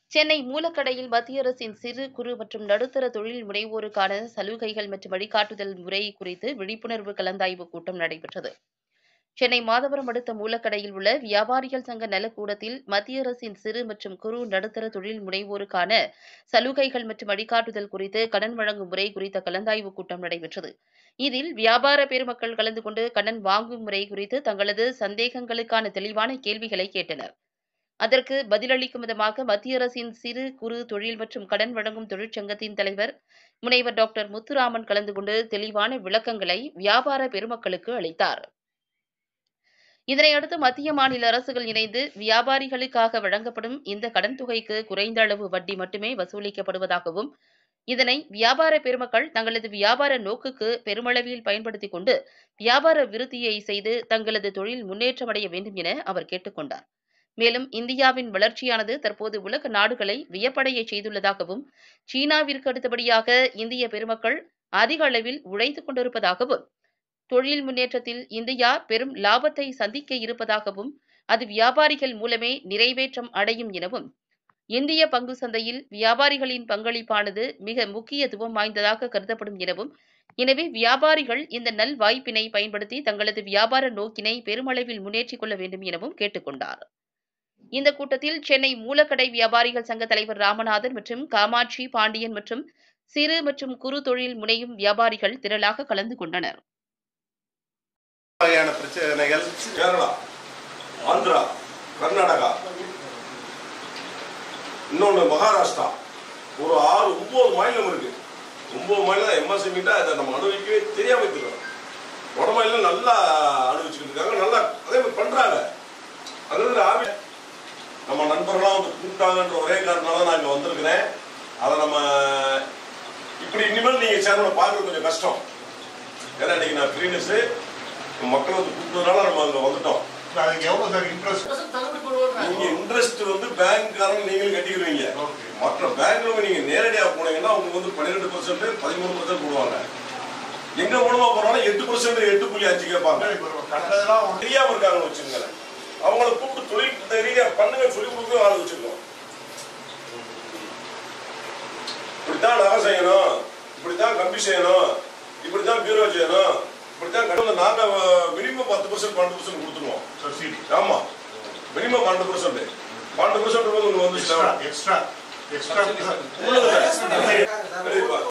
சென்னை மூலக்கடையில் மத்திய அரசின் சிறு குறு மற்றும் நடுத்தர தொழில் முனைவோருக்கான சலுகைகள் மற்றும் வழிகாட்டுதல் முறை குறித்து விழிப்புணர்வு கலந்தாய்வு கூட்டம் நடைபெற்றது சென்னை மாதவரம் அடுத்த மூலக்கடையில் உள்ள வியாபாரிகள் சங்க நலக்கூடத்தில் மத்திய அரசின் சிறு மற்றும் குறு நடுத்தர தொழில் முனைவோருக்கான சலுகைகள் மற்றும் வழிகாட்டுதல் குறித்து கடன் வழங்கும் முறை குறித்த கலந்தாய்வு கூட்டம் நடைபெற்றது இதில் வியாபார பெருமக்கள் கலந்து கொண்டு கடன் வாங்கும் முறை குறித்து தங்களது சந்தேகங்களுக்கான தெளிவான கேள்விகளை கேட்டனர் அதற்கு பதிலளிக்கும் விதமாக மத்திய அரசின் சிறு குறு தொழில் மற்றும் கடன் வழங்கும் தொழிற்சங்கத்தின் தலைவர் முனைவர் டாக்டர் முத்துராமன் கலந்து கொண்டு தெளிவான விளக்கங்களை வியாபார பெருமக்களுக்கு அளித்தார் இதனையடுத்து மத்திய மாநில அரசுகள் இணைந்து வியாபாரிகளுக்காக வழங்கப்படும் இந்த கடன் தொகைக்கு குறைந்த அளவு வட்டி மட்டுமே வசூலிக்கப்படுவதாகவும் இதனை வியாபார பெருமக்கள் தங்களது வியாபார நோக்குக்கு பெருமளவில் பயன்படுத்திக் கொண்டு வியாபார விருத்தியை செய்து தங்களது தொழில் முன்னேற்றமடைய வேண்டும் என அவர் கேட்டுக்கொண்டார் மேலும் இந்தியாவின் வளர்ச்சியானது தற்போது உலக நாடுகளை வியப்படைய செய்துள்ளதாகவும் சீனாவிற்கு அடுத்தபடியாக இந்திய பெருமக்கள் அதிக அளவில் உழைத்துக் கொண்டிருப்பதாகவும் தொழில் முன்னேற்றத்தில் இந்தியா பெரும் லாபத்தை சந்திக்க இருப்பதாகவும் அது வியாபாரிகள் மூலமே நிறைவேற்றம் அடையும் எனவும் இந்திய பங்கு சந்தையில் வியாபாரிகளின் பங்களிப்பானது மிக முக்கியத்துவம் வாய்ந்ததாக கருதப்படும் எனவும் எனவே வியாபாரிகள் இந்த நல் வாய்ப்பினை பயன்படுத்தி தங்களது வியாபார நோக்கினை பெருமளவில் முன்னேற்றிக் கொள்ள வேண்டும் எனவும் கேட்டுக்கொண்டார் இந்த கூட்டத்தில் சென்னை மூலக்கடை வியாபாரிகள் சங்க தலைவர் ராமநாதன் மற்றும் காமாட்சி பாண்டியன் மற்றும் சிறு மற்றும் குறு தொழில் முனையும் வியாபாரிகள் திரளாக கலந்து கொண்டனர் வகையான பிரச்சனைகள் கேரளா ஆந்திரா கர்நாடகா இன்னொன்று மகாராஷ்டிரா ஒரு ஆறு ஒன்பது மாநிலம் இருக்கு ஒன்பது மாநிலம் எம்எஸ்எம்கிட்ட அதை நம்ம அனுபவிக்கவே தெரியாம இருக்கிறோம் வட மாநிலம் நல்லா அனுபவிச்சுக்கிட்டு இருக்காங்க நல்லா அதே மாதிரி பண்றாங்க அதனால ஆவி நம்ம நண்பர்களாம் வந்து கூப்பிட்டாங்கன்ற ஒரே காரணத்தால நான் இங்க வந்திருக்கிறேன் அதை நம்ம இப்படி இனிமேல் நீங்க சேர்மனை பார்க்கறது கொஞ்சம் கஷ்டம் ஏன்னா இன்னைக்கு நான் ஃப்ரீனஸ் மக்கள் வந்து கூப்பிட்டதுனால நம்ம அங்க வந்துட்டோம் அதுக்கு எவ்வளவு சார் இன்ட்ரெஸ்ட் நீங்க இன்ட்ரெஸ்ட் வந்து பேங்க்காரங்க நீங்களும் கட்டிடுவீங்க Okay. மற்ற பேங்க்ல நீங்க நேரடியா போனீங்கன்னா உங்களுக்கு வந்து பன்னிரெண்டு பர்சன்ட் பதிமூணு பர்சன்ட் போடுவாங்க எங்க மூலமா போனாலும் எட்டு பர்சன்ட் எட்டு புள்ளி அஞ்சு கேட்பாங்க கண்டதெல்லாம் ஒண்ணு. தெரியாம இருக்காங்கன்னு வச்சுக்கோங்களேன் அவங்கள கூப்பிட்டு தொழில் ரீதியா பண்ணுங்க சொல்லி கொடுக்க ஆள் வச்சிருக்கோம் இப்படித்தான் நகை செய்யணும் இப்படித்தான் கம்பி செய்யணும் இப்படித்தான் பீரோ செய்யணும் இப்படித்தான் கடவுள் நாங்க மினிமம் பத்து பர்சன்ட் பன்னெண்டு பர்சன்ட் கொடுத்துருவோம் Subsidy. ஆமா மினிமம் பன்னெண்டு பர்சன்ட் பன்னெண்டு பர்சன்ட் உங்களுக்கு வந்து Extra, extra, extra. உள்ளது. கண்டிப்பா.